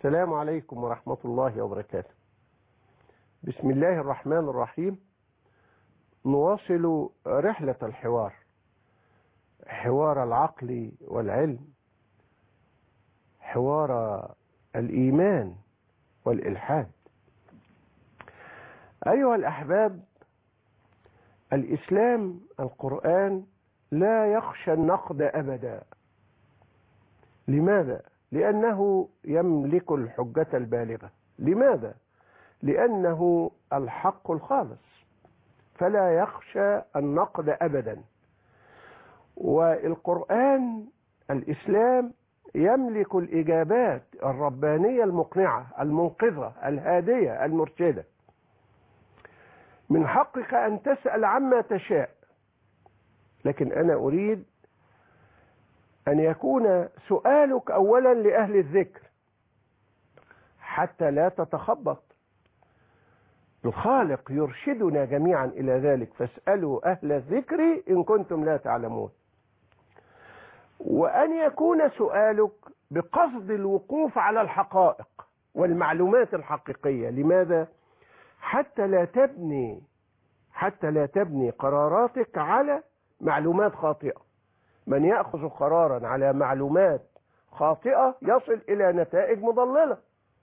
السلام عليكم ورحمة الله وبركاته بسم الله الرحمن الرحيم نواصل رحلة الحوار حوار العقل والعلم حوار الإيمان والإلحاد أيها الأحباب الإسلام القرآن لا يخشى النقد أبدا لماذا؟ لأنه يملك الحجة البالغة لماذا؟ لأنه الحق الخالص فلا يخشى النقد أبدا والقرآن الإسلام يملك الإجابات الربانية المقنعة المنقذة الهادية المرشدة من حقك أن تسأل عما تشاء لكن أنا أريد أن يكون سؤالك أولا لأهل الذكر حتى لا تتخبط الخالق يرشدنا جميعا إلى ذلك فاسألوا أهل الذكر إن كنتم لا تعلمون وأن يكون سؤالك بقصد الوقوف على الحقائق والمعلومات الحقيقية لماذا؟ حتى لا تبني حتى لا تبني قراراتك على معلومات خاطئة من يأخذ قرارا على معلومات خاطئة يصل إلى نتائج مضللة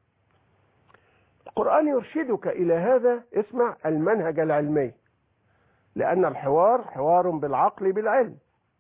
القرآن يرشدك إلى هذا اسمع المنهج العلمي لأن الحوار حوار بالعقل بالعلم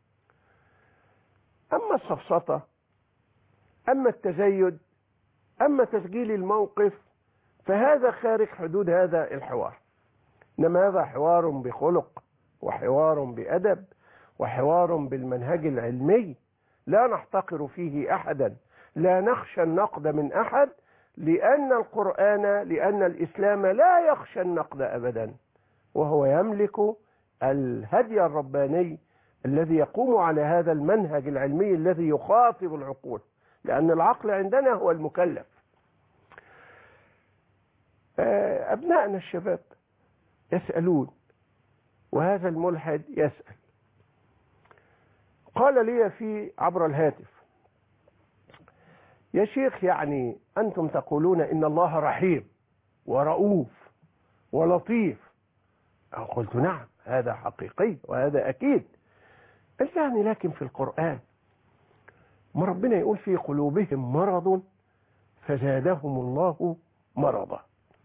أما السفسطة أما التزيد أما تسجيل الموقف فهذا خارج حدود هذا الحوار إنما هذا حوار بخلق وحوار بأدب وحوار بالمنهج العلمي لا نحتقر فيه أحدا لا نخشى النقد من أحد لأن القرآن لأن الإسلام لا يخشى النقد أبدا وهو يملك الهدي الرباني الذي يقوم على هذا المنهج العلمي الذي يخاطب العقول لأن العقل عندنا هو المكلف أبنائنا الشباب يسألون وهذا الملحد يسأل قال لي في عبر الهاتف يا شيخ يعني أنتم تقولون إن الله رحيم ورؤوف ولطيف قلت نعم هذا حقيقي وهذا أكيد قال يعني لكن في القرآن ما ربنا يقول في قلوبهم مرض فزادهم الله مرضا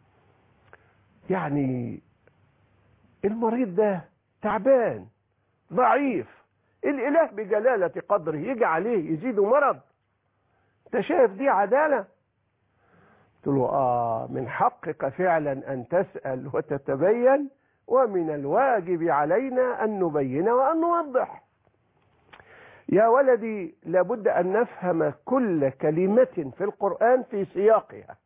يعني المريض ده تعبان ضعيف الاله بجلالة قدره يجي عليه يزيده مرض انت شايف دي عدالة قلت له اه من حقك فعلا ان تسأل وتتبين ومن الواجب علينا ان نبين وان نوضح يا ولدي لابد ان نفهم كل كلمة في القرآن في سياقها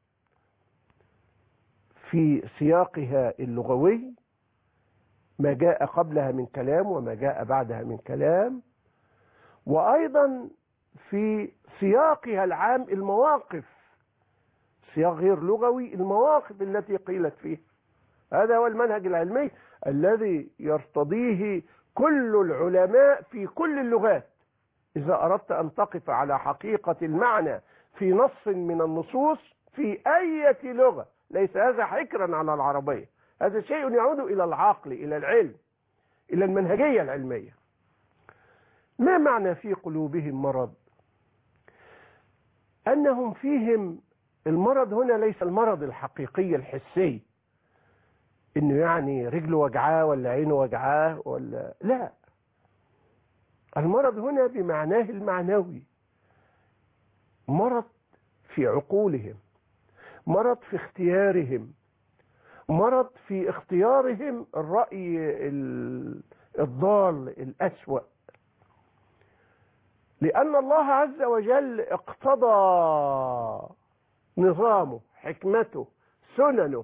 في سياقها اللغوي ما جاء قبلها من كلام وما جاء بعدها من كلام وأيضا في سياقها العام المواقف سياق غير لغوي المواقف التي قيلت فيه هذا هو المنهج العلمي الذي يرتضيه كل العلماء في كل اللغات إذا أردت أن تقف على حقيقة المعنى في نص من النصوص في أي لغة ليس هذا حكرا على العربية هذا شيء يعود إلى العقل إلى العلم إلى المنهجية العلمية ما معنى في قلوبهم مرض أنهم فيهم المرض هنا ليس المرض الحقيقي الحسي إنه يعني رجله وجعاه ولا عينه وجعاه ولا لا المرض هنا بمعناه المعنوي مرض في عقولهم مرض في اختيارهم مرض في اختيارهم الرأي الضال الأسوأ لأن الله عز وجل اقتضى نظامه حكمته سننه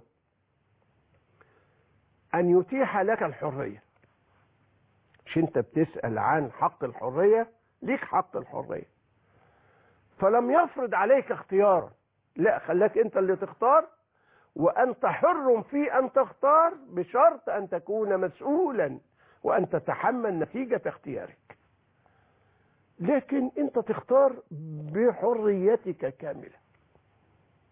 أن يتيح لك الحرية مش انت بتسأل عن حق الحرية ليك حق الحرية فلم يفرض عليك اختيارا لا خلاك انت اللي تختار وانت حر في ان تختار بشرط ان تكون مسؤولا وان تتحمل نتيجة اختيارك لكن انت تختار بحريتك كاملة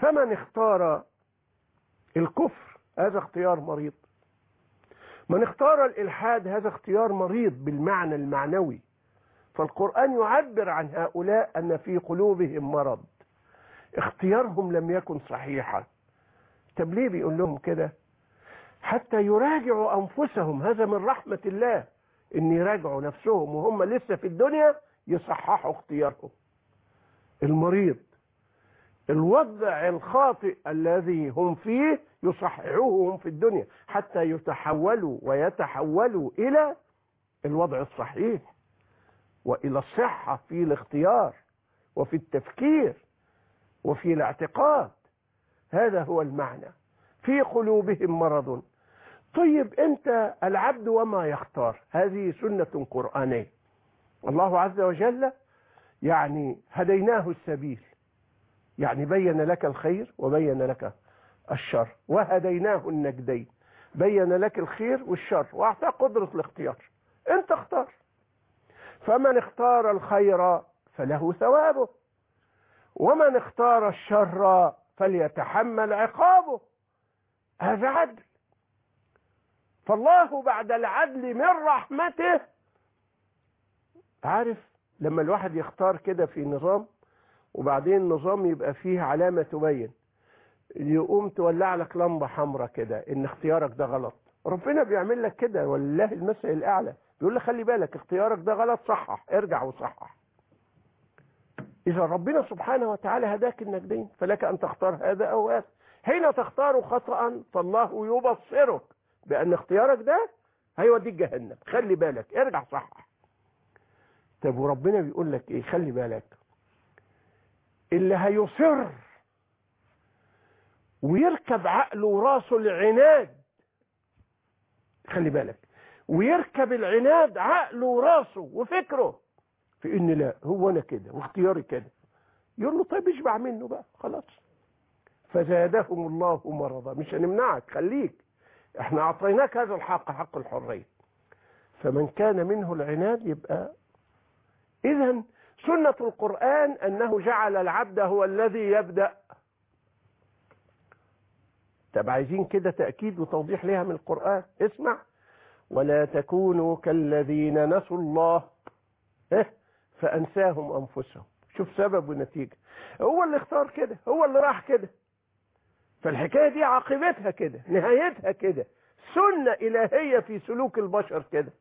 فمن اختار الكفر هذا اختيار مريض من اختار الإلحاد هذا اختيار مريض بالمعنى المعنوي فالقرآن يعبر عن هؤلاء أن في قلوبهم مرض اختيارهم لم يكن صحيحا طب ليه بيقول لهم كده حتى يراجعوا أنفسهم هذا من رحمة الله ان يراجعوا نفسهم وهم لسه في الدنيا يصححوا اختيارهم المريض الوضع الخاطئ الذي هم فيه يصححوه هم في الدنيا حتى يتحولوا ويتحولوا إلى الوضع الصحيح وإلى الصحة في الاختيار وفي التفكير وفي الاعتقاد هذا هو المعنى في قلوبهم مرض طيب انت العبد وما يختار هذه سنة قرآنية الله عز وجل يعني هديناه السبيل يعني بين لك الخير وبين لك الشر وهديناه النجدين بين لك الخير والشر واعطاه قدرة الاختيار انت اختار فمن اختار الخير فله ثوابه ومن اختار الشر فليتحمل عقابه هذا عدل فالله بعد العدل من رحمته عارف لما الواحد يختار كده في نظام وبعدين النظام يبقى فيه علامة تبين يقوم تولع لك لمبة حمراء كده ان اختيارك ده غلط ربنا بيعمل لك كده ولله المثل الاعلى بيقول لك خلي بالك اختيارك ده غلط صحح ارجع وصحح اذا ربنا سبحانه وتعالى هداك النجدين فلك ان تختار هذا او هذا حين تختار خطأ فالله يبصرك بان اختيارك ده هيوديك جهنم خلي بالك ارجع صحح طب وربنا بيقول لك ايه خلي بالك اللي هيصر ويركب عقله وراسه العناد خلي بالك ويركب العناد عقله وراسه وفكره في ان لا هو انا كده واختياري كده يقول له طيب اشبع منه بقى خلاص فزادهم الله مرضا مش هنمنعك خليك احنا اعطيناك هذا الحق حق الحريه فمن كان منه العناد يبقى اذا سنة القرآن أنه جعل العبد هو الذي يبدأ طب عايزين كده تأكيد وتوضيح لها من القرآن اسمع ولا تكونوا كالذين نسوا الله إيه؟ فأنساهم أنفسهم شوف سبب ونتيجة هو اللي اختار كده هو اللي راح كده فالحكاية دي عاقبتها كده نهايتها كده سنة إلهية في سلوك البشر كده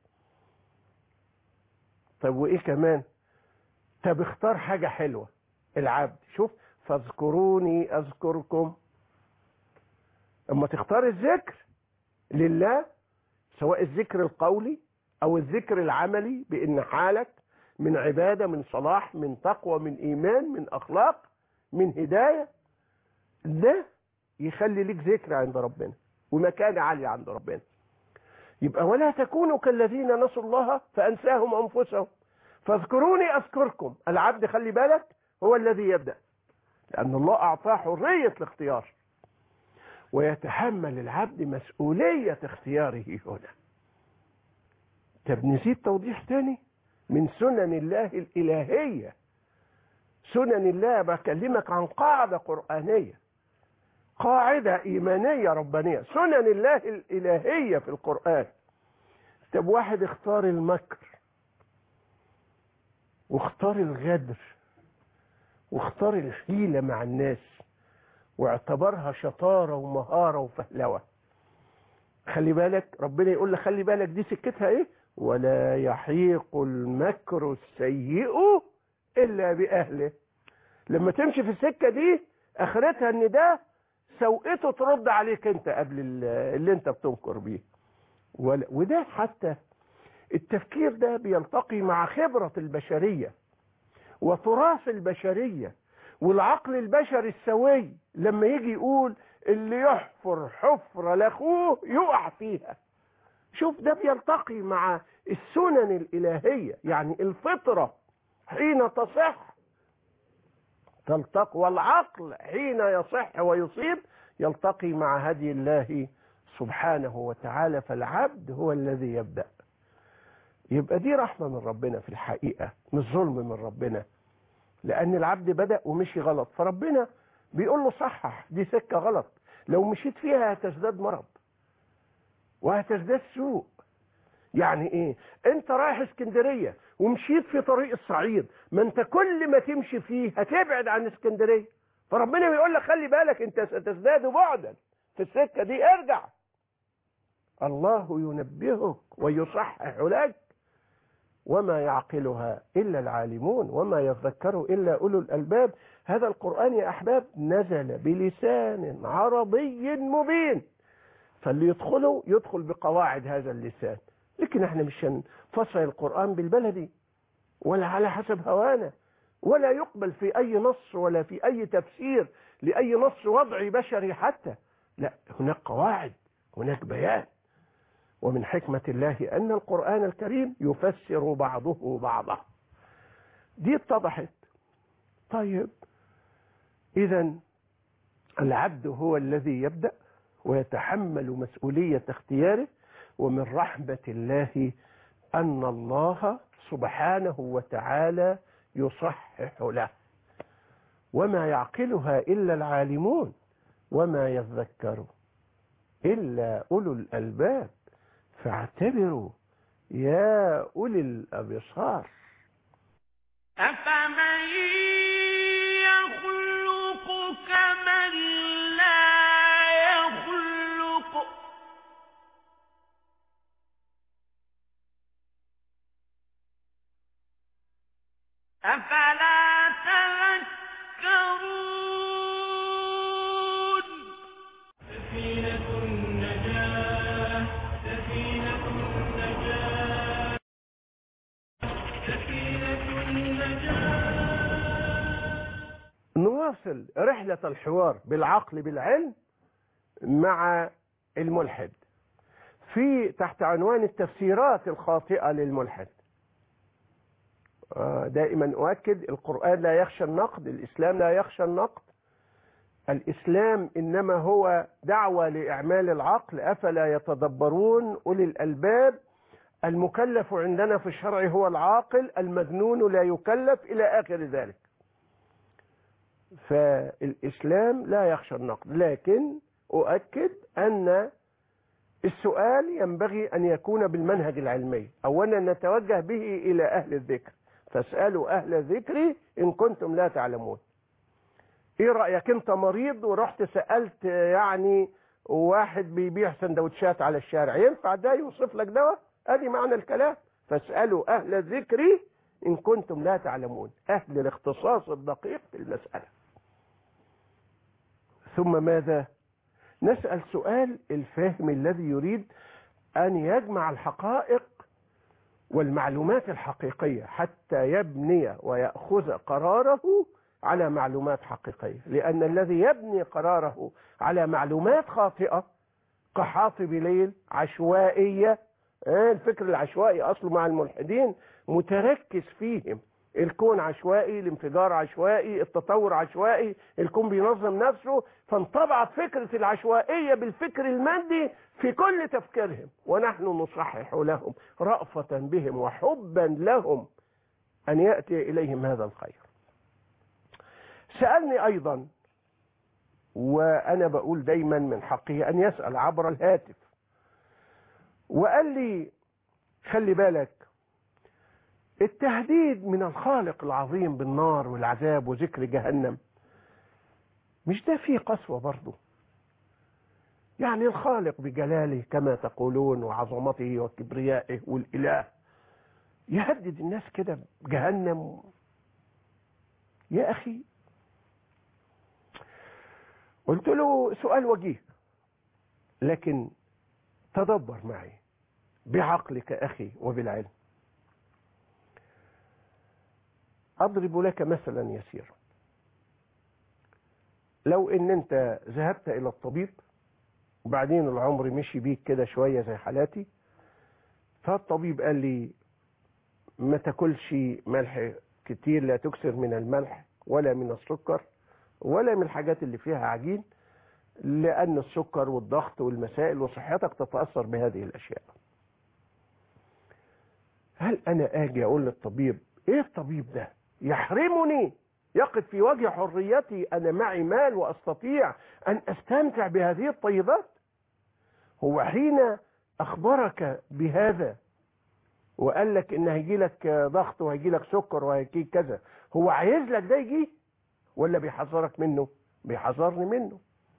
طب وإيه كمان طب اختار حاجة حلوة العبد شوف فاذكروني أذكركم اما تختار الذكر لله سواء الذكر القولي او الذكر العملي بان حالك من عبادة من صلاح من تقوى من ايمان من اخلاق من هداية ده يخلي لك ذكر عند ربنا ومكانة عالية عند ربنا يبقى ولا تكونوا كالذين نسوا الله فانساهم انفسهم فاذكروني اذكركم العبد خلي بالك هو الذي يبدأ لان الله اعطاه حرية الاختيار ويتحمل العبد مسؤولية اختياره هنا طب نزيد توضيح تاني من سنن الله الإلهية سنن الله بكلمك عن قاعدة قرآنية قاعدة إيمانية ربانية سنن الله الإلهية في القرآن طب واحد اختار المكر واختار الغدر واختار الحيلة مع الناس واعتبرها شطارة ومهارة وفهلوة خلي بالك ربنا يقول لك خلي بالك دي سكتها ايه ولا يحيق المكر السيء الا باهله لما تمشي في السكة دي اخرتها ان ده سوءته ترد عليك انت قبل اللي انت بتنكر بيه وده حتى التفكير ده بيلتقي مع خبرة البشرية وتراث البشرية والعقل البشري السوي لما يجي يقول اللي يحفر حفرة لاخوه يقع فيها شوف ده بيلتقي مع السنن الإلهية يعني الفطرة حين تصح تلتقي والعقل حين يصح ويصيب يلتقي مع هدي الله سبحانه وتعالى فالعبد هو الذي يبدأ يبقى دي رحمة من ربنا في الحقيقة مش ظلم من ربنا لأن العبد بدأ ومشي غلط فربنا بيقول له صحح دي سكة غلط لو مشيت فيها هتزداد مرض وهتزداد سوء يعني ايه انت رايح اسكندرية ومشيت في طريق الصعيد ما انت كل ما تمشي فيه هتبعد عن اسكندرية فربنا بيقول لك خلي بالك انت ستزداد بعدا في السكة دي ارجع الله ينبهك ويصحح لك وما يعقلها إلا العالمون وما يذكر إلا أولو الألباب هذا القرآن يا أحباب نزل بلسان عربي مبين فاللي يدخله يدخل بقواعد هذا اللسان لكن احنا مش هنفصل القرآن بالبلدي ولا على حسب هوانا ولا يقبل في أي نص ولا في أي تفسير لأي نص وضعي بشري حتى لا هناك قواعد هناك بيان ومن حكمة الله أن القرآن الكريم يفسر بعضه بعضا دي اتضحت طيب إذا العبد هو الذي يبدأ ويتحمل مسؤولية اختياره ومن رحمة الله أن الله سبحانه وتعالى يصحح له وما يعقلها إلا العالمون وما يذكر إلا أولو الألباب فاعتبروا يا أولي الأبصار أفمن يخلق كمن لا يخلق أفلا تذكرون سفينة النجاة سفينة النجاة سفينة النجاة نواصل رحلة الحوار بالعقل بالعلم مع الملحد في تحت عنوان التفسيرات الخاطئة للملحد آه، دائما أؤكد القرآن لا يخشى النقد الإسلام لا يخشى النقد الإسلام إنما هو دعوة لإعمال العقل أفلا يتدبرون أولي الألباب المكلف عندنا في الشرع هو العاقل المجنون لا يكلف إلى آخر ذلك فالإسلام لا يخشى النقد لكن أؤكد أن السؤال ينبغي أن يكون بالمنهج العلمي أولا نتوجه به إلى أهل الذكر فاسألوا أهل الذكر إن كنتم لا تعلمون إيه رأيك أنت مريض ورحت سألت يعني واحد بيبيع سندوتشات على الشارع ينفع ده يوصف لك دواء ادي معنى الكلام فاسألوا أهل الذكر إن كنتم لا تعلمون أهل الاختصاص الدقيق في المسألة ثم ماذا نسأل سؤال الفاهم الذي يريد أن يجمع الحقائق والمعلومات الحقيقية حتى يبني ويأخذ قراره على معلومات حقيقية لأن الذي يبني قراره على معلومات خاطئة كحاطب ليل عشوائية آه، الفكر العشوائي أصله مع الملحدين متركز فيهم الكون عشوائي الانفجار عشوائي التطور عشوائي الكون بينظم نفسه فانطبعت فكرة العشوائية بالفكر المادي في كل تفكيرهم ونحن نصحح لهم رأفة بهم وحبا لهم أن يأتي إليهم هذا الخير سألني أيضا وأنا بقول دايما من حقه أن يسأل عبر الهاتف وقال لي خلي بالك التهديد من الخالق العظيم بالنار والعذاب وذكر جهنم مش ده فيه قسوة برضه يعني الخالق بجلاله كما تقولون وعظمته وكبريائه والإله يهدد الناس كده بجهنم يا أخي قلت له سؤال وجيه لكن تدبر معي بعقلك أخي وبالعلم أضرب لك مثلا يسيرا لو ان انت ذهبت الى الطبيب وبعدين العمر مشي بيك كده شوية زي حالاتي فالطبيب قال لي ما تاكلش ملح كتير لا تكثر من الملح ولا من السكر ولا من الحاجات اللي فيها عجين لأن السكر والضغط والمسائل وصحتك تتأثر بهذه الأشياء هل أنا آجي أقول للطبيب إيه الطبيب ده يحرمني يقف في وجه حريتي أنا معي مال وأستطيع أن أستمتع بهذه الطيبات هو حين أخبرك بهذا وقال لك إن هيجي لك ضغط وهيجي لك سكر وهيجي كذا هو عايز لك ده يجي ولا بيحذرك منه بيحذرني منه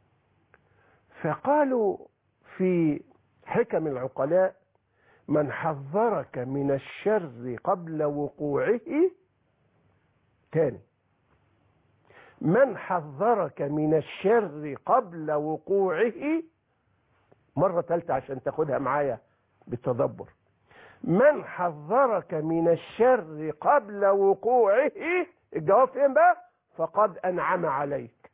فقالوا في حكم العقلاء من حذرك من الشر قبل وقوعه تاني من حذرك من الشر قبل وقوعه مرة ثالثة عشان تاخدها معايا بالتدبر من حذرك من الشر قبل وقوعه الجواب فين بقى فقد أنعم عليك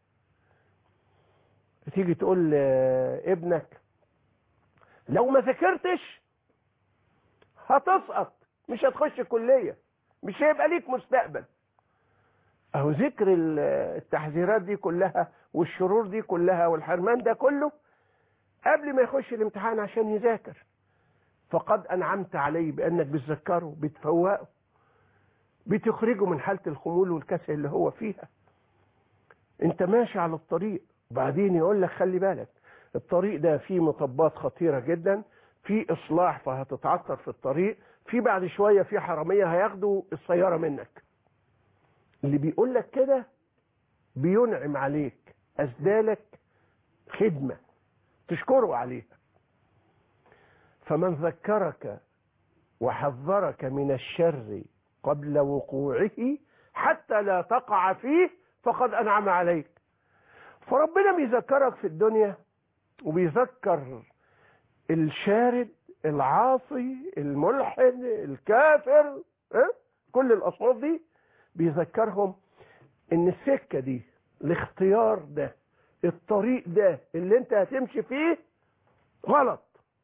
تيجي تقول لابنك لو ما ذاكرتش هتسقط مش هتخش كلية مش هيبقى ليك مستقبل اهو ذكر التحذيرات دي كلها والشرور دي كلها والحرمان ده كله قبل ما يخش الامتحان عشان يذاكر فقد انعمت عليه بانك بتذكره بتفوقه بتخرجه من حالة الخمول والكسل اللي هو فيها انت ماشي على الطريق وبعدين يقول لك خلي بالك الطريق ده فيه مطبات خطيرة جدا في اصلاح فهتتعثر في الطريق في بعد شوية في حرامية هياخدوا السيارة منك اللي بيقول لك كده بينعم عليك أسدالك خدمة تشكره عليها فمن ذكرك وحذرك من الشر قبل وقوعه حتى لا تقع فيه فقد أنعم عليك فربنا بيذكرك في الدنيا وبيذكر الشارد العاصي الملحد الكافر اه؟ كل الأصناف دي بيذكرهم ان السكة دي الاختيار ده الطريق ده اللي انت هتمشي فيه غلط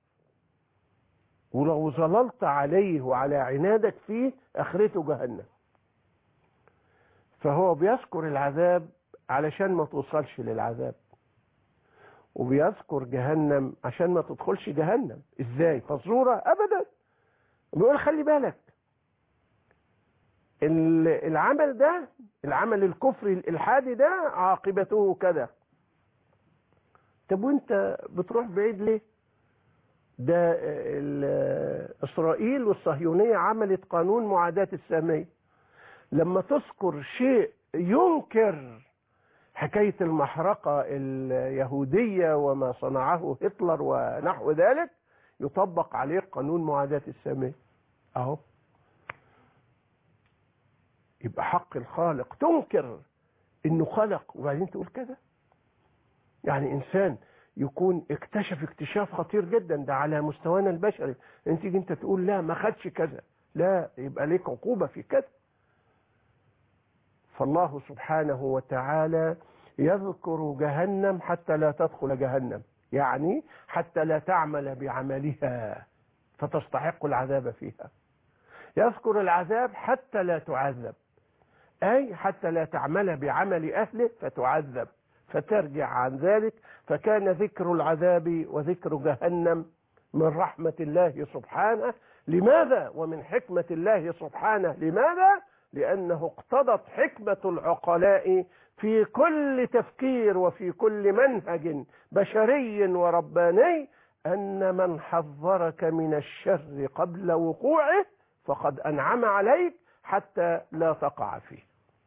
ولو ظللت عليه وعلى عنادك فيه اخرته جهنم فهو بيذكر العذاب علشان ما توصلش للعذاب وبيذكر جهنم عشان ما تدخلش جهنم ازاي فزورة ابدا بيقول خلي بالك العمل ده العمل الكفري الالحادي ده عاقبته كذا طب وانت بتروح بعيد ليه ده اسرائيل والصهيونيه عملت قانون معاداه الساميه لما تذكر شيء ينكر حكايه المحرقه اليهوديه وما صنعه هتلر ونحو ذلك يطبق عليه قانون معاداه الساميه اهو يبقى حق الخالق تنكر انه خلق وبعدين تقول كده يعني انسان يكون اكتشف اكتشاف خطير جدا ده على مستوانا البشري انت تيجي انت تقول لا ما خدش كذا لا يبقى ليك عقوبة في كذا فالله سبحانه وتعالى يذكر جهنم حتى لا تدخل جهنم يعني حتى لا تعمل بعملها فتستحق العذاب فيها يذكر العذاب حتى لا تعذب أي حتى لا تعمل بعمل أهله فتعذب فترجع عن ذلك فكان ذكر العذاب وذكر جهنم من رحمة الله سبحانه لماذا ومن حكمة الله سبحانه لماذا لأنه اقتضت حكمة العقلاء في كل تفكير وفي كل منهج بشري ورباني أن من حذرك من الشر قبل وقوعه فقد أنعم عليك حتى لا تقع فيه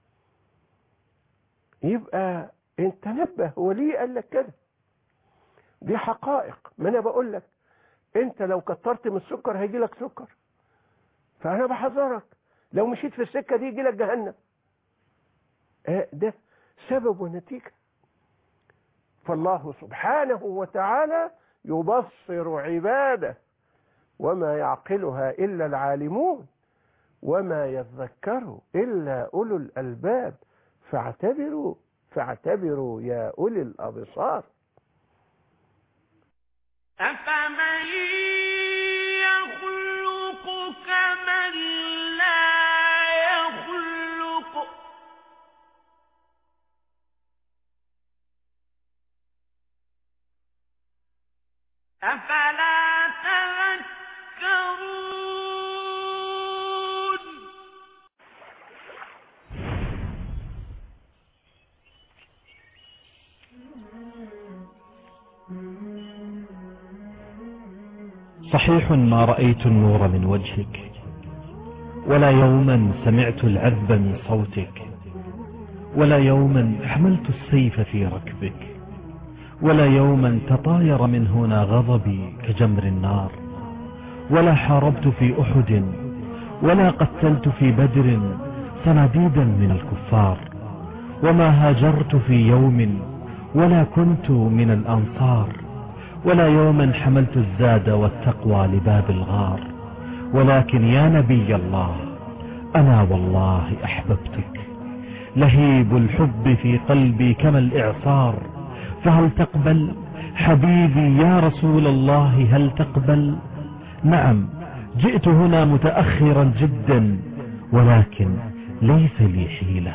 يبقى انت نبه هو ليه قال لك كده دي حقائق ما انا بقول لك انت لو كترت من السكر هيجي لك سكر فانا بحذرك لو مشيت في السكه دي يجي لك جهنم آه ده سبب ونتيجه فالله سبحانه وتعالى يبصر عباده وما يعقلها الا العالمون وما يذكر الا اولو الالباب فاعتبروا فاعتبروا يا أولي الأبصار أفمن يخلق كمن لا يخلق أفلا تذكرون صحيح ما رأيت النور من وجهك ولا يوما سمعت العذب من صوتك ولا يوما حملت السيف في ركبك ولا يوما تطاير من هنا غضبي كجمر النار ولا حاربت في أحد ولا قتلت في بدر صناديدا من الكفار وما هاجرت في يوم ولا كنت من الأنصار ولا يوما حملت الزاد والتقوى لباب الغار ولكن يا نبي الله أنا والله أحببتك لهيب الحب في قلبي كما الإعصار فهل تقبل حبيبي يا رسول الله هل تقبل نعم جئت هنا متأخرا جدا ولكن ليس لي حيلة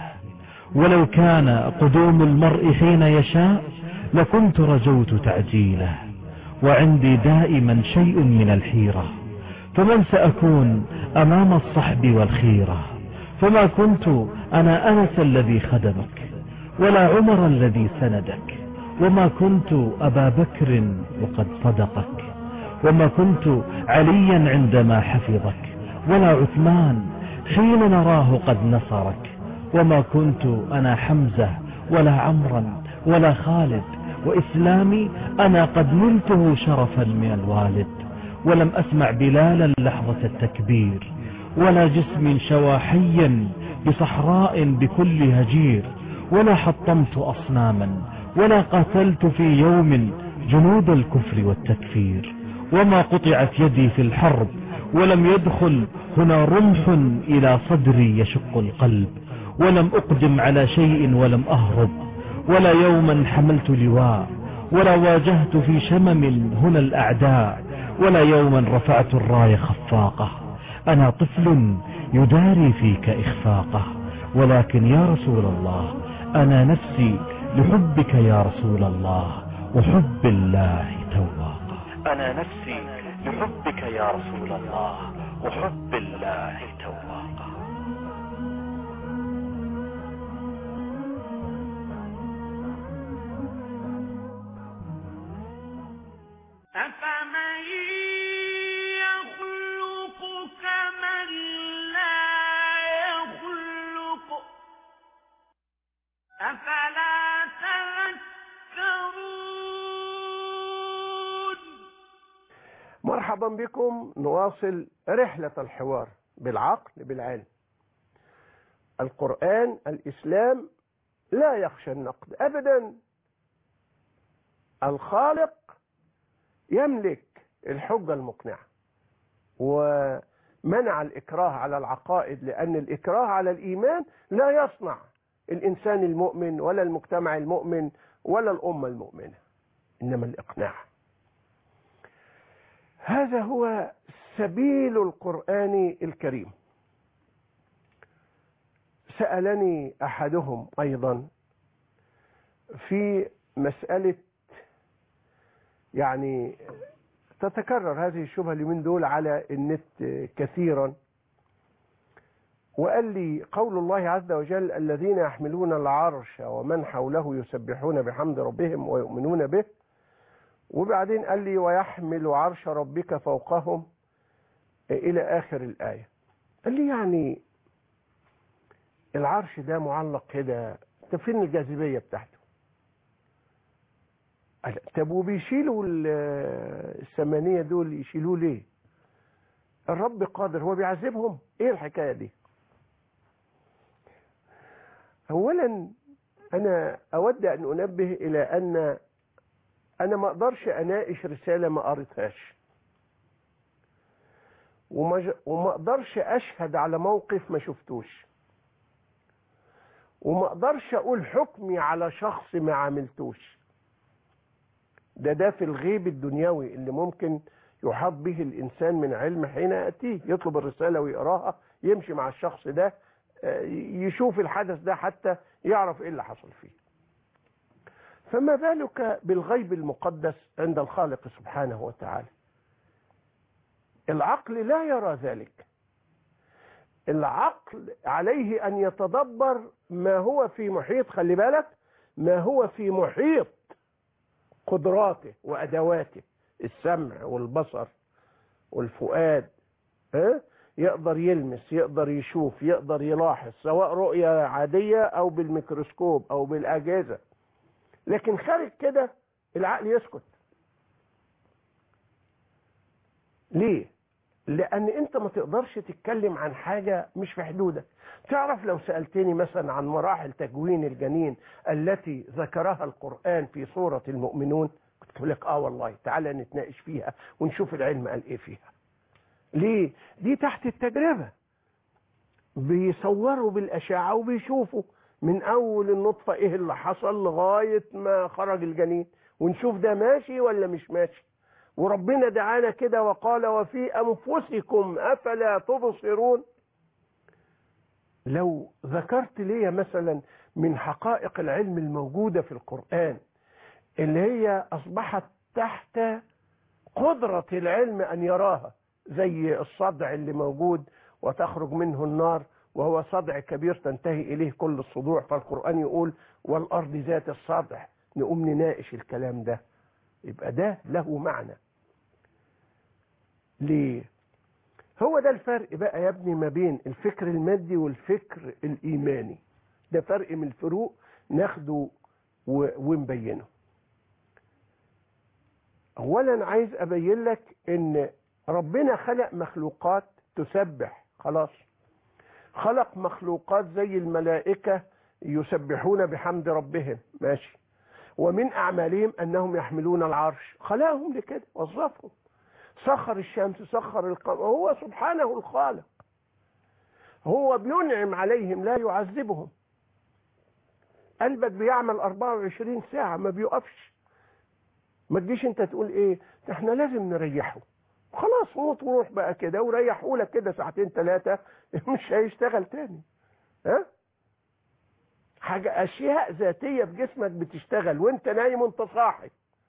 ولو كان قدوم المرء حين يشاء لكنت رجوت تعجيله وعندي دائما شيء من الحيرة فمن سأكون أمام الصحب والخيرة فما كنت أنا أنس الذي خدمك ولا عمر الذي سندك وما كنت أبا بكر وقد صدقك وما كنت عليا عندما حفظك ولا عثمان حين نراه قد نصرك وما كنت أنا حمزة ولا عمرا ولا خالد وإسلامي أنا قد نلته شرفا من الوالد ولم أسمع بلالا لحظة التكبير ولا جسم شوى حيا بصحراء بكل هجير ولا حطمت أصناما ولا قاتلت في يوم جنود الكفر والتكفير وما قطعت يدي في الحرب ولم يدخل هنا رمح إلى صدري يشق القلب ولم أقدم على شيء ولم أهرب ولا يوما حملت لواء ولا واجهت في شمم هنا الأعداء ولا يوما رفعت الراية خفاقة أنا طفل يداري فيك إخفاقه ولكن يا رسول الله أنا نفسي لحبك يا رسول الله وحب الله تواقة أنا نفسي لحبك يا رسول الله وحب الله تواقة أفمن يخلق كمن لا يخلق أفلا تذكرون مرحبا بكم نواصل رحلة الحوار بالعقل بالعلم القرآن الإسلام لا يخشى النقد أبدا الخالق يملك الحجة المقنعة ومنع الإكراه على العقائد لأن الإكراه على الإيمان لا يصنع الإنسان المؤمن ولا المجتمع المؤمن ولا الأمة المؤمنة إنما الإقناع هذا هو سبيل القرآن الكريم سألني أحدهم أيضا في مسألة يعني تتكرر هذه الشبهة اليومين دول على النت كثيرا وقال لي قول الله عز وجل الذين يحملون العرش ومن حوله يسبحون بحمد ربهم ويؤمنون به وبعدين قال لي ويحمل عرش ربك فوقهم إلى آخر الآية قال لي يعني العرش ده معلق كده طب فين الجاذبية بتاعته قال طب وبيشيلوا ال- الثمانية دول يشيلوه ليه الرب قادر هو بيعذبهم ايه الحكاية دي اولا انا اود ان انبه الى ان انا ما اقدرش اناقش رسالة ما قريتهاش وما ج- وما اقدرش اشهد على موقف ما شفتوش وما اقدرش اقول حكمي على شخص ما عملتوش ده ده في الغيب الدنيوي اللي ممكن يحاط به الإنسان من علم حين يأتيه يطلب الرسالة ويقراها يمشي مع الشخص ده آه، يشوف الحدث ده حتى يعرف ايه اللي حصل فيه فما بالك بالغيب المقدس عند الخالق سبحانه وتعالى العقل لا يرى ذلك العقل عليه أن يتدبر ما هو في محيط خلي بالك ما هو في محيط قدراته وأدواته السمع والبصر والفؤاد ها يقدر يلمس يقدر يشوف يقدر يلاحظ سواء رؤية عادية أو بالميكروسكوب أو بالأجهزة لكن خارج كده العقل يسكت ليه؟ لأن أنت ما تقدرش تتكلم عن حاجة مش في حدودك تعرف لو سألتني مثلا عن مراحل تكوين الجنين التي ذكرها القرآن في سورة المؤمنون كنت أقول لك آه والله تعالى نتناقش فيها ونشوف العلم قال إيه فيها ليه؟ دي تحت التجربة بيصوروا بالأشعة وبيشوفوا من أول النطفة إيه اللي حصل لغاية ما خرج الجنين ونشوف ده ماشي ولا مش ماشي وربنا دعانا كده وقال وفي أنفسكم أفلا تبصرون لو ذكرت لي مثلا من حقائق العلم الموجودة في القرآن اللي هي أصبحت تحت قدرة العلم أن يراها زي الصدع اللي موجود وتخرج منه النار وهو صدع كبير تنتهي إليه كل الصدوع فالقرآن يقول والأرض ذات الصدع نقوم نناقش الكلام ده يبقى ده له معنى ليه هو ده الفرق بقى يا ابني ما بين الفكر المادي والفكر الإيماني ده فرق من الفروق ناخده و- ونبينه اولا عايز ابين لك ان ربنا خلق مخلوقات تسبح خلاص خلق مخلوقات زي الملائكة يسبحون بحمد ربهم ماشي ومن أعمالهم أنهم يحملون العرش خلقهم لكده وظفهم سخر الشمس سخر القمر هو سبحانه الخالق هو بينعم عليهم لا يعذبهم قلبك بيعمل 24 ساعة ما بيقفش ما تجيش انت تقول ايه ده احنا لازم نريحه خلاص موت وروح بقى كده وريحوا لك كده ساعتين ثلاثة مش هيشتغل تاني ها حاجة أشياء ذاتية في جسمك بتشتغل وانت نايم وانت صاحي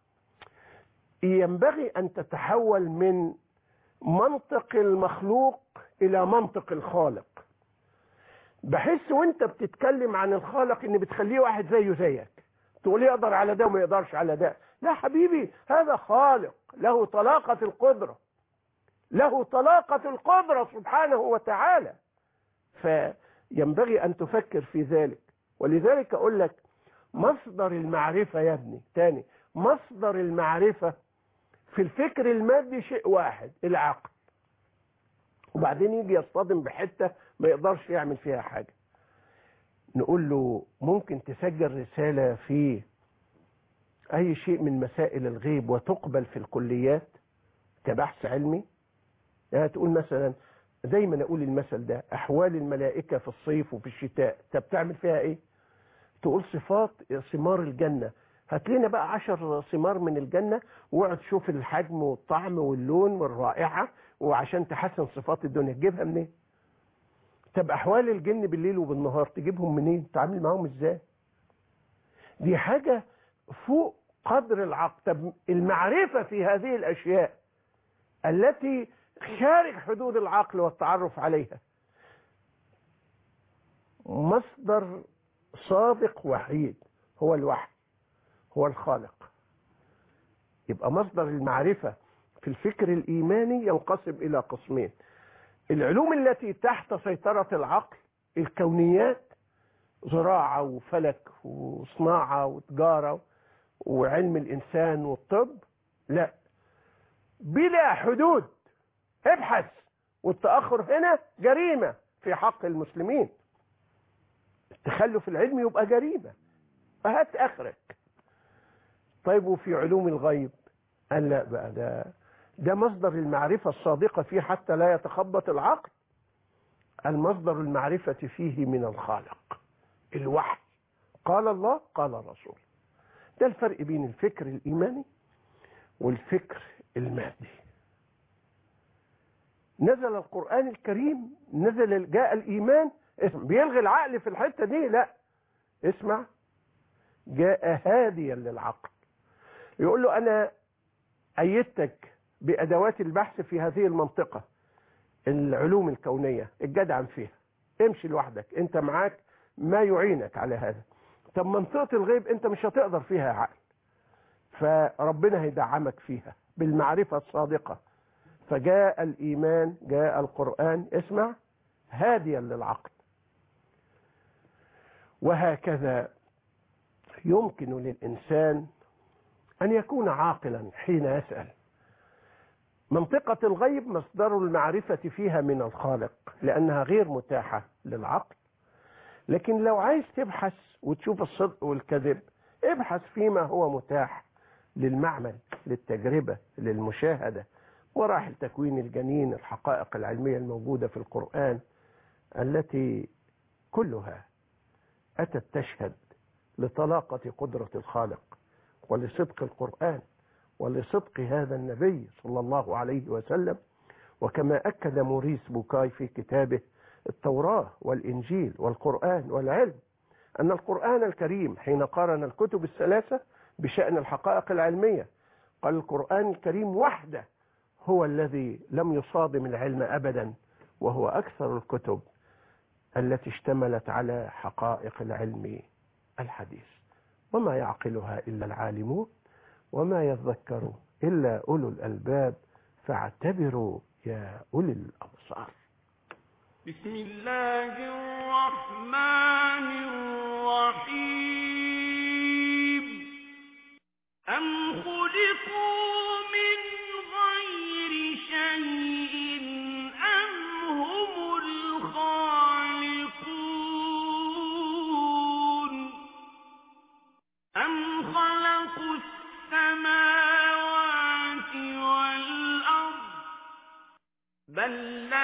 ينبغي أن تتحول من منطق المخلوق إلى منطق الخالق بحس وانت بتتكلم عن الخالق ان بتخليه واحد زيه زيك تقول يقدر على ده وما يقدرش على ده لا حبيبي هذا خالق له طلاقة القدرة له طلاقة القدرة سبحانه وتعالى فينبغي أن تفكر في ذلك ولذلك أقول لك مصدر المعرفة يا ابني تاني مصدر المعرفة في الفكر المادي شيء واحد العقل وبعدين يجي يصطدم بحتة ما يقدرش يعمل فيها حاجة نقول له ممكن تسجل رسالة في أي شيء من مسائل الغيب وتقبل في الكليات كبحث علمي يعني تقول مثلا دايما أقول المثل ده أحوال الملائكة في الصيف وفي الشتاء طب تعمل فيها إيه تقول صفات ثمار الجنة هات لنا بقى عشر ثمار من الجنة واقعد شوف الحجم والطعم واللون والرائحة وعشان تحسن صفات الدنيا تجيبها منين طب أحوال الجن بالليل وبالنهار تجيبهم منين تعامل معاهم إزاي دي حاجة فوق قدر العقل طب المعرفة في هذه الأشياء التي خارج حدود العقل والتعرف عليها مصدر سابق وحيد هو الوحي هو الخالق يبقى مصدر المعرفة في الفكر الإيماني ينقسم إلى قسمين العلوم التي تحت سيطرة العقل الكونيات زراعة وفلك وصناعة وتجارة وعلم الإنسان والطب لا بلا حدود ابحث والتأخر هنا جريمة في حق المسلمين التخلف العلمي يبقى جريمة فهات آخرك طيب وفي علوم الغيب قال لا بقى ده ده مصدر المعرفة الصادقة فيه حتى لا يتخبط العقل المصدر المعرفة فيه من الخالق الوحي قال الله قال الرسول ده الفرق بين الفكر الإيماني والفكر المادي نزل القرآن الكريم نزل جاء الإيمان بيلغي العقل في الحتة دي لا اسمع جاء هاديا للعقل يقول له أنا أيدتك بأدوات البحث في هذه المنطقة العلوم الكونية الجدعا فيها امشي لوحدك انت معاك ما يعينك على هذا طب منطقة الغيب انت مش هتقدر فيها عقل فربنا هيدعمك فيها بالمعرفة الصادقة فجاء الإيمان جاء القرآن اسمع هاديا للعقل وهكذا يمكن للإنسان أن يكون عاقلا حين يسأل منطقة الغيب مصدر المعرفة فيها من الخالق لأنها غير متاحة للعقل لكن لو عايز تبحث وتشوف الصدق والكذب ابحث فيما هو متاح للمعمل للتجربة للمشاهدة مراحل تكوين الجنين الحقائق العلمية الموجودة في القرآن التي كلها أتت تشهد لطلاقة قدرة الخالق ولصدق القرآن ولصدق هذا النبي صلى الله عليه وسلم وكما أكد موريس بوكاي في كتابه التوراة والإنجيل والقرآن والعلم أن القرآن الكريم حين قارن الكتب الثلاثة بشأن الحقائق العلمية قال القرآن الكريم وحده هو الذي لم يصادم العلم أبدا وهو أكثر الكتب التي اشتملت على حقائق العلم الحديث وما يعقلها إلا العالمون وما يذكر إلا أولو الألباب فاعتبروا يا أولي الأبصار بسم الله الرحمن الرحيم أم خلقوا من غير شيء أم هم الخالقون أم خلقوا السماوات والأرض بل لا